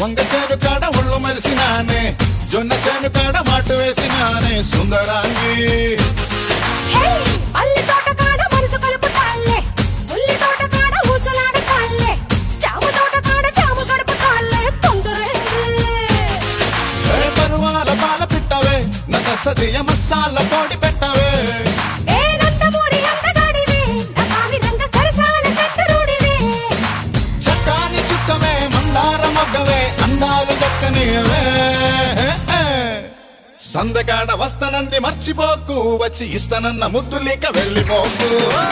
వంగ చేను కాడ ఒళ్ళు మెరిసినానే జొన్న చేను కాడ మాటు వేసినానే సుందరాంగి హే అల్లి తోట కాడ మనసు కలుపుతాల్లే ఉల్లి తోట కాడ ఊసలాడతాల్లే చామ తోట కాడ చామ గడుపుతాల్లే తొందరేంది ఏ పరువాల పాల పిట్టవే నగ సదియ మసాల పొడి పెట్టవే ఏ నందమూరి అందగాడివే నా సామి రంగ సరసాల సెంటరుడివే చక్కాని చుక్కవే మందార మొగ్గవే అందాలు దక్కనివే సందకాడ వస్తనంది మర్చిపోకు వచ్చి ఇస్తనన్న ముద్దులిక వెళ్ళిపోకు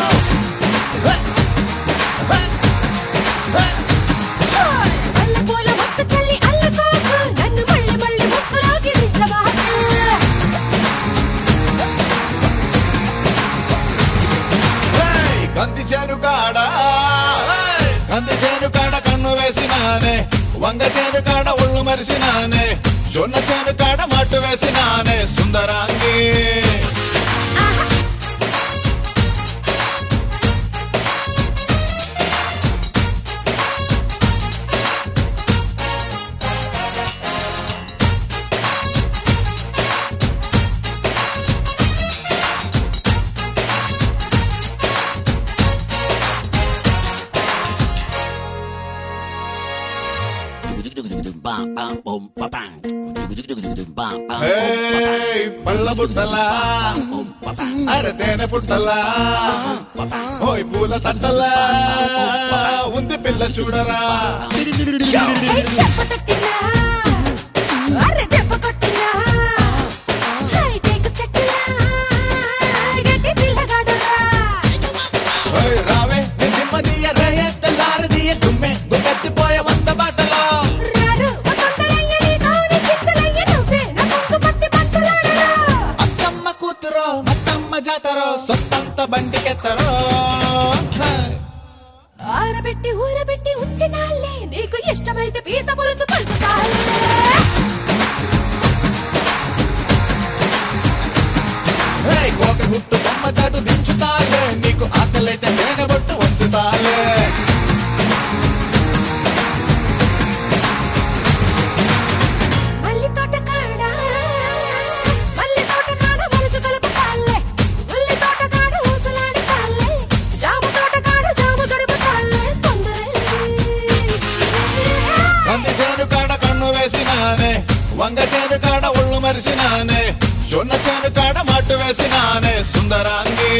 హాయ్ వల్ల పూల మొక్క చల్లి అల్లుకోకు నన్ను మళ్ళీ మళ్ళీ ముక్కులోకి దించబాకు ఏయ్, కంది చేను కాడ ఏయ్, కంది చేను కాడ కన్ను వేసినానే వంగ చేను కాడ ఒళ్ళు మరిసినానే జొన్న చేను కాడ మట్టు వేసినానే సుందరాంగి ఆహా ఏయ్, పళ్ళ బుట్టలా అరే తేనె పుట్టలా ఓయ్ పూల తట్టలా ఉంది పిల్ల చూడరా హే చెప్ప తట్టినా అరే దెబ్బ కొట్టినా హై టేకు చెట్టులా గట్టి పిల్లగాడురా ఓయ్ రావే నీ దిమ్మదియ రేయే తెల్లారదియ గుమ్మె గుమ్మెత్తిపోయే వంద బాటలో రారు ఓ తొందరయ్య నీ కోరి చింతలయ్య నువ్వే నా కొంగు పట్టి పంతులాడరా అత్తమ్మ కూతురో అత్తమ్మ జాతరో సొత్తంత బండికెత్తరో ఆరబెట్టి ఊరబెట్టి ఉంచినాలే నీకు ఇష్టమైతే పీత పులుసు పంచుతాలే ఏయ్, కోక గుట్టు బొమ్మ చాటు దించుతాలే నీకు ఆకలైతే తేనె బొట్టు వంచుతాలే మల్లి తోట కాడ మల్లి తోట కాడ మనసు కలుపుతాలే ఉల్లి తోట కాడ ఊసలాడతాలే జామ తోట కాడ జామ గడుపుతాలే తొందరేంది కంది చేను కాడ కన్ను వేసినానే వంగ చేను కాడ ఒళ్ళు మరిసినానే జొన్న చేను కాడ మట్టు వేసినానే సుందరాంగి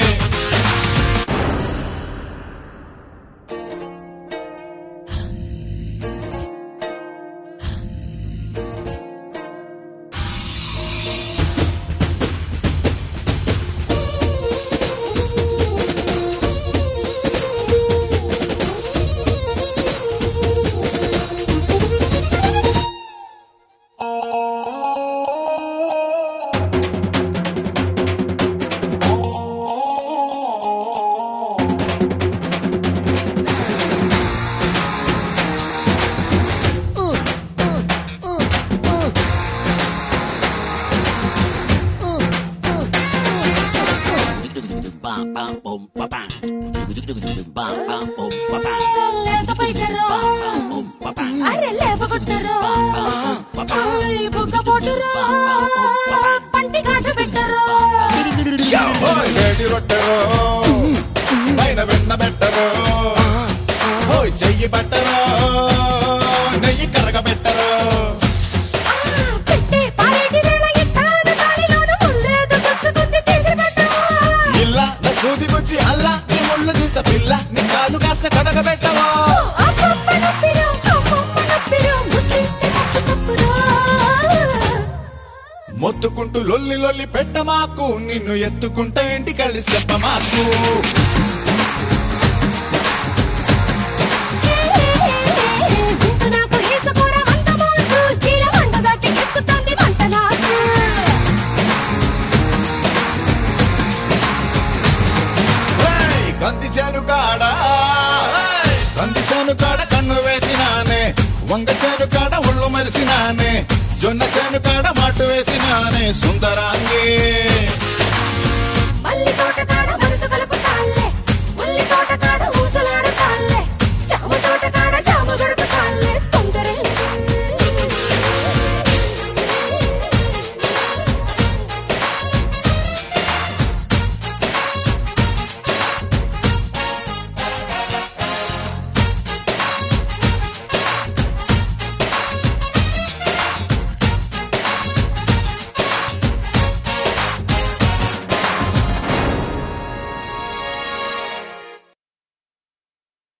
లేత పైటరో అరే లేవగొట్టరో ఆయ్ బుగ్గ పొట్టురో పంటి కాట పెట్టరో ఓయ్ వేడి రొట్టెరో పైన వెన్న పెట్టరో ఓయ్ చెయ్యి పట్టరో నెయ్యి కరగబెట్టరో ఆ, పెట్టే పారేటి వేళ ఎట్టాన గాలిలోన ముల్లేదో గుచ్చుకుంది తీసి పెట్టవా ఇల్ల నా సూది గుచ్చి అల్లా నీ ముళ్ళు తీస్త పిల్ల నీ కాలు కాస్త కడగబెట్టవో అమ్మమ్మ నొప్పిరో అమ్మమ్మ నొప్పిరో ముద్దిస్తే తప్పు తప్పురో మొత్తుకుంటూ లొల్లి లొల్లి పెట్టమాకు నిన్ను ఎత్తుకుంటే ఇంటి కలిసి చెప్పమాకు గుంటు నాకు ఈసపోర వంట మోతు చీల వంట దాటి ఎక్కుతుంది వంట నాకు ఏయ్, కంది చేను కాడ ఏయ్, కంది చేను కాడ కన్ను వేసినానే వంగ చేను కాడ ఒళ్ళు మరిసినానే జొన్న చేను కాడ మాటు వేసినానే సుందరాంగి